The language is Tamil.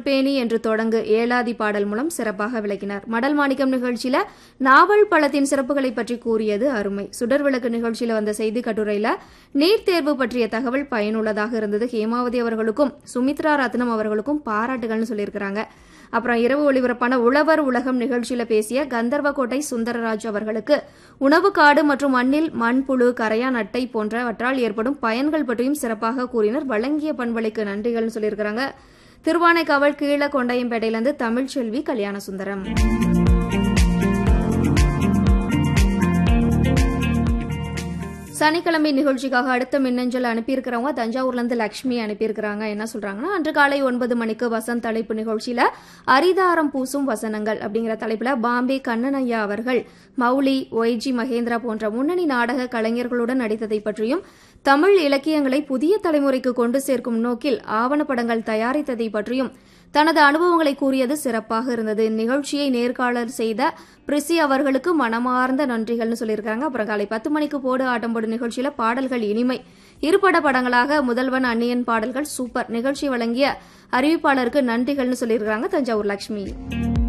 திருப்பேணி என்று தொடங்கு ஏலாதி பாடல் மூலம் சிறப்பாக விளக்கினார் மடல் மாணிக்கம் நிகழ்ச்சியில நாவல் பழத்தின் சிறப்புகளை பற்றி கூறியது அருமை சுடர் விளக்கு நிகழ்ச்சியில வந்த செய்தி கட்டுரையில நீட் தேர்வு பற்றிய தகவல் பயனுள்ளதாக இருந்தது ஹேமாவதி அவர்களுக்கும் சுமித்ரா ரத்னம் அவர்களுக்கும் பாராட்டுகள்னு சொல்லியிருக்கிறாங்க அப்புறம் இரவு ஒளிபரப்பான உழவர் உலகம் நிகழ்ச்சியில பேசிய கந்தர்வக்கோட்டை சுந்தரராஜ் அவர்களுக்கு உணவு காடு மற்றும் மண்ணில் மண்புழு கரையான் அட்டை போன்றவற்றால் ஏற்படும் பயன்கள் பற்றியும் சிறப்பாக கூறினர் வழங்கிய பண்பலைக்கு நன்றிகள்னு சொல்லியிருக்கிறாங்க திருவானைக்காவல் கீழ கொண்டையம்பேட்டையிலிருந்து தமிழ்ச்செல்வி கல்யாண சுந்தரம் சனிக்கிழமை நிகழ்ச்சிக்காக அடுத்த மின்னஞ்சல் அனுப்பியிருக்கிறவங்க தஞ்சாவூர்ல இருந்து லக்ஷ்மி அனுப்பியிருக்கிறாங்க என்ன சொல்றாங்கன்னா அன்று காலை ஒன்பது மணிக்கு வசந்த் தலைப்பு நிகழ்ச்சியில அரிதாரம் பூசும் வசனங்கள் அப்படிங்கிற தலைப்புல பாம்பே கண்ணனையா அவர்கள் மௌலி ஒய்ஜி மகேந்திரா போன்ற முன்னணி நாடக கலைஞர்களுடன் நடித்ததை பற்றியும் தமிழ் இலக்கியங்களை புதிய தலைமுறைக்கு கொண்டு சேர்க்கும் நோக்கில் ஆவணப்படங்கள் தயாரித்ததை பற்றியும் தனது அனுபவங்களை கூறியது சிறப்பாக இருந்தது இந்நிகழ்ச்சியை நேர்காணல் செய்த பிரிசி அவர்களுக்கு மனமார்ந்த நன்றிகள்னு சொல்லியிருக்காங்க அப்புறம் காலை பத்து மணிக்கு போடு ஆட்டம் போடு நிகழ்ச்சியில பாடல்கள் இனிமை இருபட படங்களாக முதல்வன் அந்நியன் பாடல்கள் சூப்பர் நிகழ்ச்சி வழங்கிய அறிவிப்பாளருக்கு நன்றிகள்னு சொல்லியிருக்காங்க தஞ்சாவூர் லட்சுமி